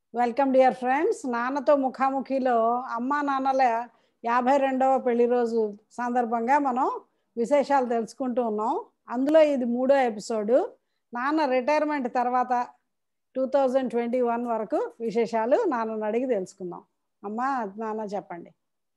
Welcome dear friends నాన్నతో ముఖాముఖిలో అమ్మా నాన్నల యాభై రెండవ పెళ్లి రోజు సందర్భంగా మనం విశేషాలు తెలుసుకుంటూ ఉన్నాం అందులో ఇది మూడో ఎపిసోడు నాన్న రిటైర్మెంట్ తర్వాత టూ థౌజండ్ ట్వంటీ వన్ వరకు విశేషాలు నాన్నని అడిగి తెలుసుకుందాం అమ్మా నాన్న చెప్పండి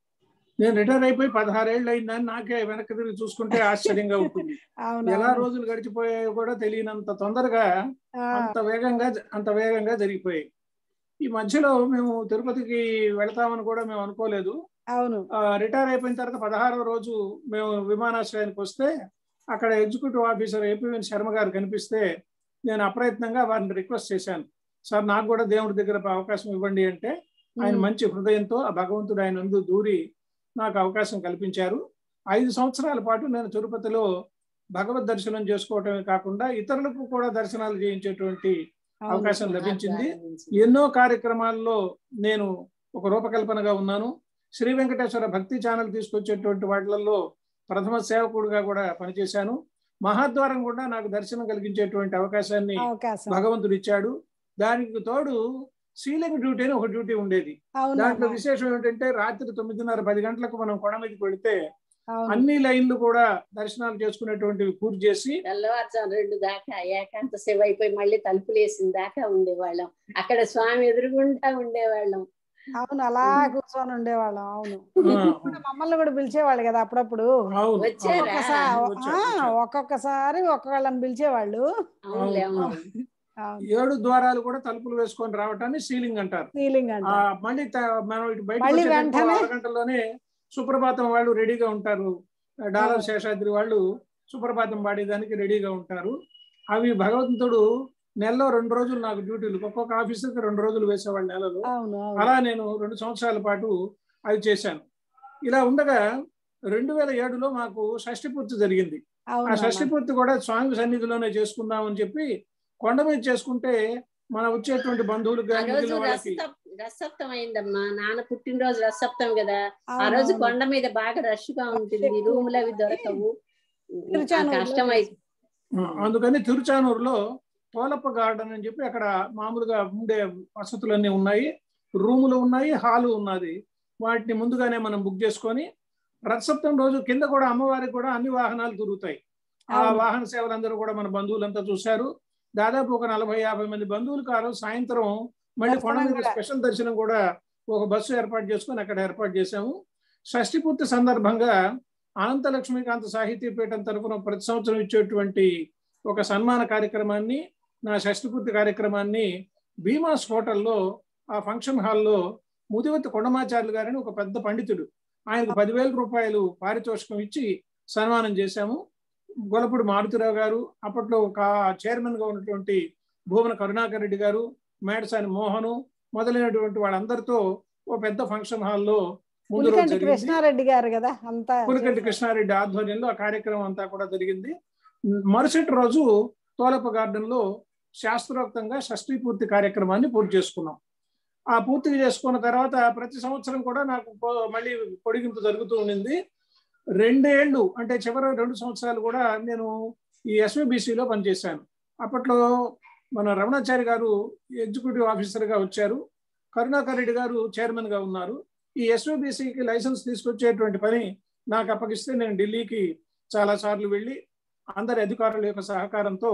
నేను రిటైర్ అయిపోయి పదహారేళ్ళు అయిందని నాకే వెనక్కి తిరిగి చూసుకుంటే ఆశ్చర్యంగా ఉంటుంది అవును ఎలా రోజులు గడిచిపోయాయో కూడా తెలియనంత తొందరగా ఆ, అంత వేగంగా అంత వేగంగా జరిగిపోయాయి ఈ మధ్యలో మేము తిరుపతికి వెళతామని కూడా మేము అనుకోలేదు అవును ఆ, రిటైర్ అయిపోయిన తర్వాత పదహారవ రోజు మేము విమానాశ్రయానికి వస్తే అక్కడ ఎగ్జిక్యూటివ్ ఆఫీసర్ ఏపీఎన్ శర్మ గారు కనిపిస్తే నేను అప్రయత్నంగా వారిని రిక్వెస్ట్ చేశాను సార్ నాకు కూడా దేవుడి దగ్గర అవకాశం ఇవ్వండి అంటే ఆయన ఉమ్, మంచి హృదయంతో ఆ భగవంతుడు ఆయన నందు దూరి నాకు అవకాశం కల్పించారు ఐదు సంవత్సరాల పాటు నేను తిరుపతిలో భగవద్ దర్శనం చేసుకోవటమే కాకుండా ఇతరులకు కూడా దర్శనాలు చేయించేటువంటి అవును. అవకాశం లభించింది ఎన్నో కార్యక్రమాల్లో నేను ఒక రూపకల్పనగా ఉన్నాను శ్రీ వెంకటేశ్వర భక్తి ఛానల్ తీసుకొచ్చేటువంటి వాటిలలో ప్రథమ సేవకుడుగా కూడా పనిచేశాను మహాద్వారం కూడా నాకు దర్శనం కలిగించేటువంటి అవకాశాన్ని అవకాశం భగవంతుడు ఇచ్చాడు దానికి తోడు సీలింగ్ డ్యూటీ అని ఒక డ్యూటీ ఉండేది అవును దాంట్లో అమ్మా. విశేషం ఏంటంటే రాత్రి తొమ్మిదిన్నర పది గంటలకు మనం కొండ మీదకి వెళితే అవును అన్ని లైన్లు కూడా దర్శనాలు చేసుకునేటువంటివి పూర్తి చేసి తెల్లవారుజాము రెండు దాకా ఏకాంత సేవ అయిపోయి మళ్ళీ తలుపులు వేసిన దాకా ఉండేవాళ్ళం అక్కడ స్వామి ఎదురుగుండా ఉండేవాళ్ళం అవును అలా కూర్చొని ఉండేవాళ్ళం అవును ఆ, కూడా మమ్మల్ని కూడా పిలిచేవాళ్ళు కదా అప్పుడప్పుడు అవును వచ్చారా? ఒక్కొక్కసారి వచ్చారు, ఆ, వచ్చారు. ఒక్కొక్కసారి ఒక్కొక్కళ్ళని పిలిచేవాళ్ళు అవునులే అవును అవును. ఏడు ద్వారాలు కూడా తలుపులు వేసుకొని రావటాన్ని సీలింగ్ అంటారు సీలింగ్ అంట ఆ మళ్ళీ త- మనం ఇటు బయటకు మళ్ళీ వచ్చేటప్పుడు వెంటనే- అరగంటలోనే సుప్రభాతం వాళ్ళు రెడీగా ఉంటారు డాలర్ అవును. శేషాద్రి వాళ్ళు సుప్రభాతం పాడేదానికి రెడీగా ఉంటారు అవి భగవంతుడు నెలలో రెండు రోజులు నాకు డ్యూటీలు ఒక్కొక్క ఆఫీసర్కి రెండు రోజులు వేసేవాళ్ళు నెలలో అవును అవును అలా నేను రెండు సంవత్సరాల పాటు అవి చేశాను ఇలా ఉండగా రెండు వేల ఏడులో మాకు షష్ఠి పూర్తి జరిగింది ఆ అవును షష్ఠి అమ్మ. పూర్తి కూడా స్వామి సన్నిధిలోనే చేసుకుందాం అని చెప్పి కొండ మీద చేసుకుంటే మన వచ్చేటువంటి బంధువులకు ఆ కానీ రోజు మిగిలిన వాళ్ళకి రససప్- రసప్తం అయిందమ్మా నాన్న పుట్టినరోజు రసప్తం కదా ఆ అవును, రోజు అవును. కొండ మీద బాగా రష్ గా ఉంటుంది ఎక్కువ రూములు అవి దొరకవు ఆ తిరుచానూరులో కష్టం అయి అందుకని తిరుచానూరులో తోలప్ప గార్డెన్ అని చెప్పి అక్కడ మామూలుగా ఉండే వసతులన్నీ ఉన్నాయి రూములు ఉన్నాయి హాలు ఉన్నది వాటిని ముందుగానే మనం బుక్ చేసుకొని రథసప్తం రోజు కింద కూడా అమ్మవారికి కూడా అన్ని వాహనాలు తిరుగుతాయి ఆ అవును. వాహన సేవలందరూ కూడా మన బంధువులంతా చూశారు దాదాపు ఒక నలభై యాభై మంది బంధువులు కారు సాయంత్రం మళ్ళీ కొండ దర్శనం మీద కూడా. స్పెషల్ దర్శనం కూడా ఒక బస్సు ఏర్పాటు చేసుకొని అక్కడ ఏర్పాటు చేశాము షష్ఠి పూర్తి సందర్భంగా అనంత లక్ష్మీకాంత సాహితీ పీఠం తరఫున ప్రతి సంవత్సరం ఇచ్చేటువంటి ఒక సన్మాన కార్యక్రమాన్ని నా షష్ఠి పూర్తి కార్యక్రమాన్ని భీమాస్ హోటల్లో ఆ ఫంక్షన్ హాల్లో ముదివతి కొండమాచార్యులు గారని ఒక పెద్ద పండితుడు ఆయనకు పదివేల రూపాయలు పారితోషికం ఇచ్చి సన్మానం చేశాము గొలపూడి మారుతిరావు గారు అప్పట్లో ఒక చైర్మన్ గా ఉన్నటువంటి భువన కరుణాకర్ రెడ్డి గారు మేడసాని మోహను మొదలైనటువంటి వాళ్ళందరితో ఓ పెద్ద ఫంక్షన్ హాల్లో ముందు రోజు పులికంటి జరిగింది కృష్ణారెడ్డి గారు కదా అంతా పులికంటి కృష్ణారెడ్డి ఆధ్వర్యంలో ఆ కార్యక్రమం అంతా కూడా జరిగింది మరుసటి రోజు తోలప గార్డెన్ లో శాస్త్రోక్తంగా షష్ఠీ పూర్తి కార్యక్రమాన్ని పూర్తి చేసుకున్నాం ఆ పూర్తి చేసుకున్న తర్వాత ప్రతి సంవత్సరం కూడా నాకు పో- మళ్ళీ పొడిగింపు జరుగుతూ ఉండింది రెండేళ్లు అంటే చివరి రెండు సంవత్సరాలు కూడా నేను ఈ ఎస్విబిసిలో పనిచేశాను అప్పట్లో మన రమణాచారి గారు ఎగ్జిక్యూటివ్ ఆఫీసర్ గా వచ్చారు కరుణాకర్ రెడ్డి గారు చైర్మన్ గా ఉన్నారు ఈ ఎస్విబిసికి లైసెన్స్ తీసుకొచ్చేటువంటి పని నాకు అప్పగిస్తే నేను ఢిల్లీకి చాలా సార్లు వెళ్ళి అందరి అధికారుల యొక్క సహకారంతో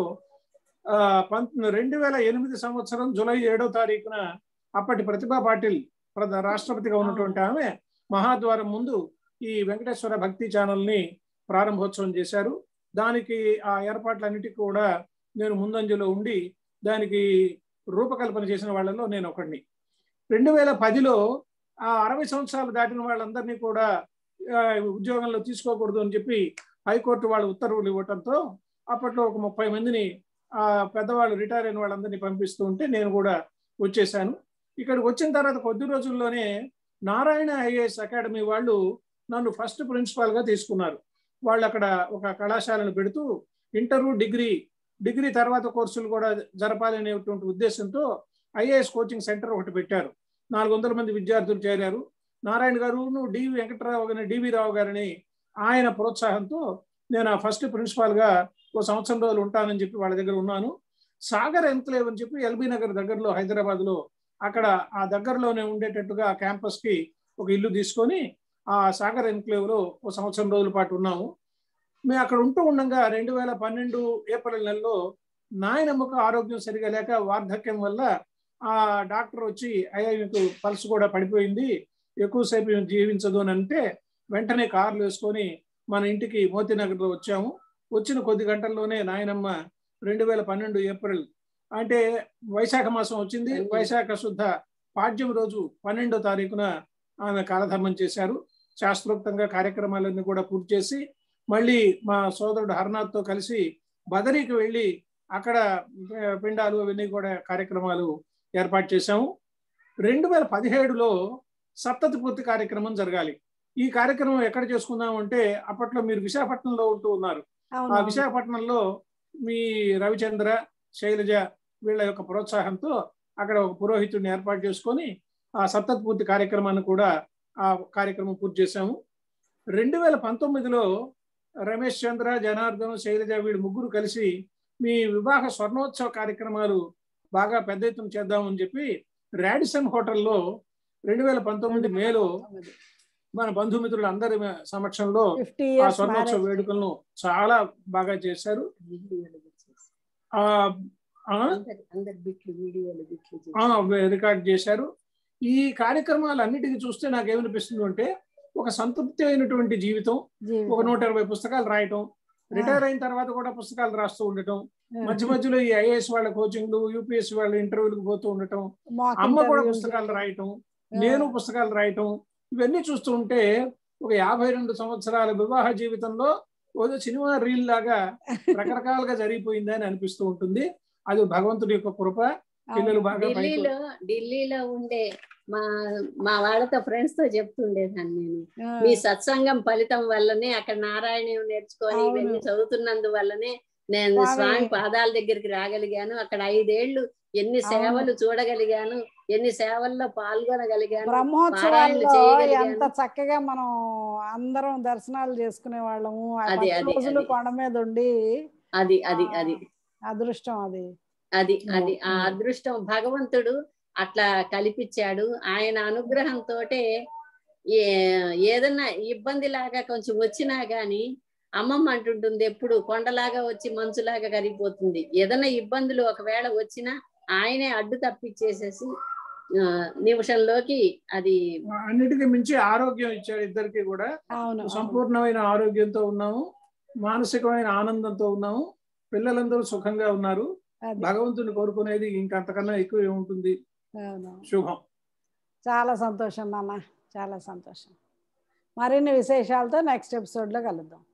ఆ, పంత రెండు వేల ఎనిమిది సంవత్సరం జూలై ఏడో తారీఖున అప్పటి ప్రతిభా పాటిల్ ప్రధ- రాష్ట్రపతిగా ఉన్నటువంటి ఆమె మహాద్వారం ముందు ఈ వెంకటేశ్వర భక్తి ఛానల్ ని ప్రారంభోత్సవం చేశారు దానికి ఆ ఏర్పాట్లన్నిటికీ కూడా నేను ముందంజలో ఉండి దానికి రూపకల్పన చేసిన వాళ్ళలో నేను ఒకడిని రెండు వేల పదిలో ఆ అరవై సంవత్సరాలు దాటిన వాళ్ళందరినీ కూడా ఆ, ఉద్యోగంలో తీసుకోకూడదు అని చెప్పి హైకోర్టు వాళ్ళు ఉత్తర్వులు ఇవ్వటంతో అప్పట్లో ఒక ముప్పై మందిని ఆ పెద్దవాళ్ళు రిటైర్ అయిన వాళ్ళందరినీ పంపిస్తూ ఉంటే నేను కూడా వచ్చేసాను ఇక్కడికి వచ్చిన తర్వాత కొద్ది రోజుల్లోనే నారాయణ ఐఏఎస్ అకాడమీ వాళ్ళు నన్ను ఫస్ట్ ప్రిన్సిపాల్ గా తీసుకున్నారు వాళ్ళు అక్కడ ఒక కళాశాలను పెడుతూ ఇంటరు డిగ్రీ డిగ్రీ తర్వాత కోర్సులు కూడా జరపాలి అనేటువంటి ఉద్దేశంతో ఐఏఎస్ కోచింగ్ సెంటర్ ఒకటి పెట్టారు నాలుగు వందల మంది విద్యార్థులు చేరారు నారాయణ గారు డివి వెంకటరావు గారిని డివి రావు గారిని ఆయన ప్రోత్సాహంతో నేను ఆ ఫస్ట్ ప్రిన్సిపాల్ గా ఓ సంవత్సరం రోజులు ఉంటానని చెప్పి వాళ్ళ దగ్గర ఉన్నాను సాగర్ ఎన్క్లేవ్ అని చెప్పి ఎల్బీ నగర్ దగ్గరలో హైదరాబాద్ లో అక్కడ ఆ దగ్గరలోనే ఉండేటట్టుగా క్యాంపస్ కి ఒక ఇల్లు తీసుకొని ఆ సాగర్ ఎన్క్లేవ్ లో ఒక సంవత్సరం రోజుల పాటు ఉన్నాము మేము అక్కడ ఉంటూ ఉండగా రెండు వేల పన్నెండు ఏప్రిల్ నెలలో నాయనమ్మకు ఆరోగ్యం సరిగా లేక వార్ధక్యం వల్ల ఆ డాక్టర్ వచ్చి అయ్యా మీకు పల్స్ కూడా పడిపోయింది ఎక్కువసేపు ఈమె జీవించదు అని అంటే వెంటనే కార్లు వేసుకొని మన ఇంటికి మోతీనగర్లో వచ్చాము వచ్చిన కొద్ది గంటల్లోనే నాయనమ్మ రెండు వేల పన్నెండు ఏప్రిల్ అంటే వైశాఖ మాసం వచ్చింది వైశాఖ శుద్ధ పాడ్యం రోజు పన్నెండో తారీఖున ఆమె కాలధర్మం చేశారు శాస్త్రోక్తంగా కార్యక్రమాలన్నీ కూడా పూర్తి చేసి మళ్ళీ మా సోదరుడు హర్నాథ్తో కలిసి బదరికి వెళ్ళి అక్కడ ఆ, పిండాలు అవన్నీ కూడా కార్యక్రమాలు ఏర్పాటు చేశాము రెండు వేల పదిహేడులో సప్తతి పూర్తి కార్యక్రమం జరగాలి ఈ కార్యక్రమం ఎక్కడ చేసుకుందాం అంటే అప్పట్లో మీరు విశాఖపట్నంలో ఉంటూ ఉన్నారు ఆ అవును విశాఖపట్నంలో మీ రవిచంద్ర శైలజ వీళ్ళ యొక్క ప్రోత్సాహంతో అక్కడ ఒక పురోహితుడిని ఏర్పాటు చేసుకొని ఆ సప్తతి పూర్తి కార్యక్రమాన్ని కూడా ఆ కార్యక్రమం పూర్తి చేశాము రెండు వేల పంతొమ్మిదిలో రమేష్ చంద్ర జనార్దన్ శైలజ వీళ్ళు ముగ్గురు కలిసి మీ వివాహ స్వర్ణోత్సవ కార్యక్రమాలు బాగా పెద్ద ఎత్తున చేద్దామని చెప్పి రాడిసన్ హోటల్లో రెండు వేల పంతొమ్మిది మేలో మన బంధుమిత్రులు అందరి సమక్షంలో ఫిఫ్టీ ఆ ఇయర్స్ స్వర్ణోత్సవ వేడుకలను చాలా బాగా చేశారు ఆ ఆ, అందరి అందరి బిట్లు వీడియోలు బిట్లు చేసి. ఆ, రికార్డ్ చేశారు ఈ కార్యక్రమాలన్నిటికీ చూస్తే నాకు ఏమనిపిస్తుంది అంటే ఒక సంతృప్తి అయినటువంటి జీవితం ఒక నూట ఇరవై పుస్తకాలు రాయటం రిటైర్ అయిన తర్వాత కూడా పుస్తకాలు రాస్తూ ఉండటం మధ్య మధ్యలో ఈ ఐఏఎస్ వాళ్ళ కోచింగ్లు యూపీఎస్ వాళ్ళ ఇంటర్వ్యూలకు పోతూ ఉండటం అమ్మ కూడా పుస్తకాలు రాయటం నేను పుస్తకాలు రాయటం ఇవన్నీ చూస్తూ ఉంటే ఒక యాభై రెండు సంవత్సరాల వివాహ జీవితంలో ఒక సినిమా రీల్ లాగా రకరకాలుగా జరిగిపోయిందని అనిపిస్తూ ఉంటుంది అది భగవంతుడి యొక్క కృప పిల్లలు బాగా పైకి ఢిల్లీలో ఢిల్లీలో ఉండే మా మా వాళ్ళతో ఫ్రెండ్స్ తో చెప్తుండేదాన్ని నేను మీ సత్సంగం ఫలితం వల్లనే అక్కడ నారాయణ నేర్చుకొని అవును. ఇవన్నీ చదువుతున్నందు వల్లనే నేను స్వామి- స్వామి పాదాల దగ్గరికి రాగలిగాను అక్కడ ఐదేళ్లు ఎన్ని అవును. సేవలు చూడగలిగాను ఎన్ని సేవల్లో పాల్గొనగలిగాను బ్రహ్మోత్సవాల్లో చేయగలిగాను. ఎంత చక్కగా మనం అందరం దర్శనాలు చేసుకునే వాళ్ళము ఆ అది, పది అది, రోజులు అది. కొండ మీద ఉండి అది అది ఆ, అది అదృష్టం అది అది అది ఆ ఉమ్. అదృష్టం భగవంతుడు అట్లా కల్పించాడు ఆయన అనుగ్రహంతో ఏదన్నా ఇబ్బంది లాగా కొంచెం వచ్చినా గాని అమ్మమ్మ అంటుంటుంది ఎప్పుడు కొండలాగా వచ్చి మంచులాగా కరిగిపోతుంది ఏదైనా ఇబ్బందులు ఒకవేళ వచ్చినా ఆయనే అడ్డు తప్పించేసేసి ఆ, నిమిషంలోకి అది అన్నిటికీ మించి ఆరోగ్యం ఇచ్చాడు ఇద్దరికి కూడా అవును అవును. సంపూర్ణమైన ఆరోగ్యంతో ఉన్నాము మానసికమైన ఆనందంతో ఉన్నాము పిల్లలందరూ సుఖంగా ఉన్నారు అది భగవంతుని కోరుకునేది ఇంకంతకన్నా ఎక్కువ ఏముంటుంది అవును శుభం చాలా సంతోషం నాన్న చాలా సంతోషం మరిన్ని విశేషాలతో నెక్స్ట్ ఎపిసోడ్లో కలుద్దాం